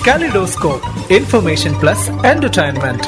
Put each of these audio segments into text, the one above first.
kaleidoscope information plus entertainment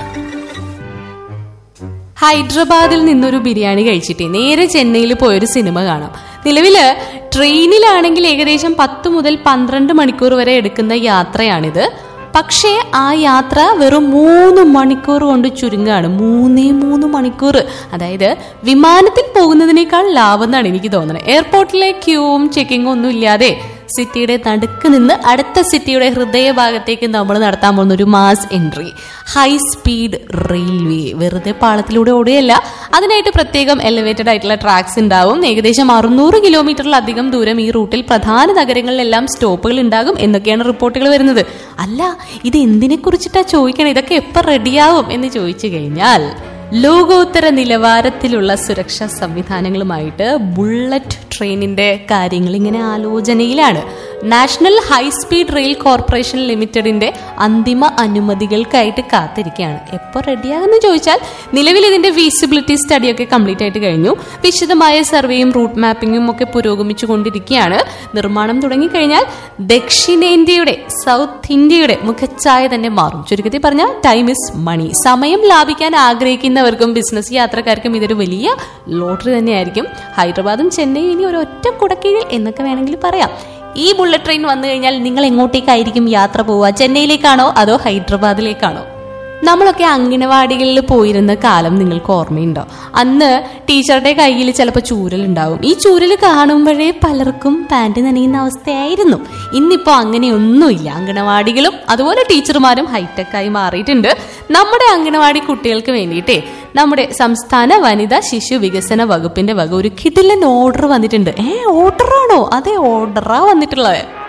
ഹൈദരാബാദിൽ നിന്നൊരു ബിരിയാണി കഴിച്ചിട്ട് നേരെ ചെന്നൈയിൽ പോയൊരു സിനിമ കാണാം നിലവില് ട്രെയിനിലാണെങ്കിൽ ഏകദേശം പത്ത് മുതൽ പന്ത്രണ്ട് മണിക്കൂർ വരെ എടുക്കുന്ന യാത്രയാണിത് പക്ഷേ ആ യാത്ര വെറും മൂന്ന് മണിക്കൂർ കൊണ്ട് ചുരുങ്ങാണ് മൂന്നേ മൂന്ന് മണിക്കൂർ അതായത് വിമാനത്തിൽ പോകുന്നതിനേക്കാൾ ലാഭം എന്നാണ് എനിക്ക് തോന്നുന്നത് എയർപോർട്ടിലെ ക്യൂവും ചെക്കിങ്ങും ഒന്നും ഇല്ലാതെ സിറ്റിയുടെ നടുക്ക് നിന്ന് അടുത്ത സിറ്റിയുടെ ഹൃദയഭാഗത്തേക്ക് നമ്മൾ നടത്താൻ പോകുന്ന ഒരു mass entry high speed railway വെറുതെ പാളത്തിലൂടെ ഓടുകയല്ല അതിനായിട്ട് പ്രത്യേകം എലിവേറ്റഡ് ആയിട്ടുള്ള ട്രാക്സ് ഉണ്ടാവും ഏകദേശം അറുന്നൂറ് കിലോമീറ്ററിലധികം ദൂരം ഈ റൂട്ടിൽ പ്രധാന നഗരങ്ങളിലെല്ലാം സ്റ്റോപ്പുകൾ ഉണ്ടാകും എന്നൊക്കെയാണ് റിപ്പോർട്ടുകൾ വരുന്നത് അല്ല ഇത് എന്തിനെ കുറിച്ചിട്ടാ ചോദിക്കണം ഇതൊക്കെ എപ്പോൾ റെഡിയാവും എന്ന് ചോദിച്ചു കഴിഞ്ഞാൽ ലോകോത്തര നിലവാരത്തിലുള്ള സുരക്ഷാ സംവിധാനങ്ങളുമായിട്ട് ബുള്ളറ്റ് ട്രെയിനിന്റെ കാര്യങ്ങൾ ഇങ്ങനെ ആലോചനയിലാണ് നാഷണൽ ഹൈസ്പീഡ് റെയിൽ കോർപ്പറേഷൻ ലിമിറ്റഡിന്റെ അന്തിമ അനുമതികൾക്കായിട്ട് കാത്തിരിക്കുകയാണ് എപ്പോൾ റെഡിയാകുമെന്ന് ചോദിച്ചാൽ നിലവിൽ ഇതിന്റെ ഫീസിബിലിറ്റി സ്റ്റഡിയൊക്കെ കംപ്ലീറ്റ് ആയിട്ട് കഴിഞ്ഞു വിശദമായ സർവേയും റൂട്ട് മാപ്പിംഗും ഒക്കെ പുരോഗമിച്ചു കൊണ്ടിരിക്കുകയാണ് നിർമ്മാണം തുടങ്ങിക്കഴിഞ്ഞാൽ ദക്ഷിണേന്ത്യയുടെ സൗത്ത് ഇന്ത്യയുടെ മുഖച്ഛായ തന്നെ മാറും ചുരുക്കത്തിൽ പറഞ്ഞാൽ ടൈം ഇസ് മണി സമയം ലാഭിക്കാൻ ആഗ്രഹിക്കുന്നവർക്കും ബിസിനസ് യാത്രക്കാർക്കും ഇതൊരു വലിയ ലോട്ടറി തന്നെയായിരിക്കും ഹൈദരാബാദും ചെന്നൈ ഇനി ഒരു ഒറ്റ കുടക്കീഴിൽ എന്നൊക്കെ വേണമെങ്കിൽ പറയാം ഈ ബുള്ളറ്റ് ട്രെയിൻ വന്നു കഴിഞ്ഞാൽ നിങ്ങൾ എങ്ങോട്ടേക്കായിരിക്കും യാത്ര പോവുക ചെന്നൈയിലേക്കാണോ അതോ ഹൈദരാബാദിലേക്കാണോ നമ്മളൊക്കെ അംഗനവാടികളിൽ പോയിരുന്ന കാലം നിങ്ങൾക്ക് ഓർമ്മയുണ്ടോ അന്ന് ടീച്ചറുടെ കയ്യിൽ ചിലപ്പോൾ ചൂരലുണ്ടാവും ഈ ചൂരൽ കാണുമ്പോഴേ പലർക്കും പാൻറ് നനയുന്ന അവസ്ഥയായിരുന്നു ഇന്നിപ്പോൾ അങ്ങനെയൊന്നുമില്ല അംഗനവാടികളും അതുപോലെ ടീച്ചർമാരും ഹൈടെക്കായി മാറിയിട്ടുണ്ട് നമ്മുടെ അംഗനവാടി കുട്ടികൾക്ക് വേണ്ടിയിട്ടേ നമ്മുടെ സംസ്ഥാന വനിതാ ശിശു വികസന വകുപ്പിന്റെ വക ഒരു കിടിലൻ ഓർഡർ വന്നിട്ടുണ്ട് ഏ ഓർഡറാണോ അതെ ഓർഡറാ വന്നിട്ടുള്ളത്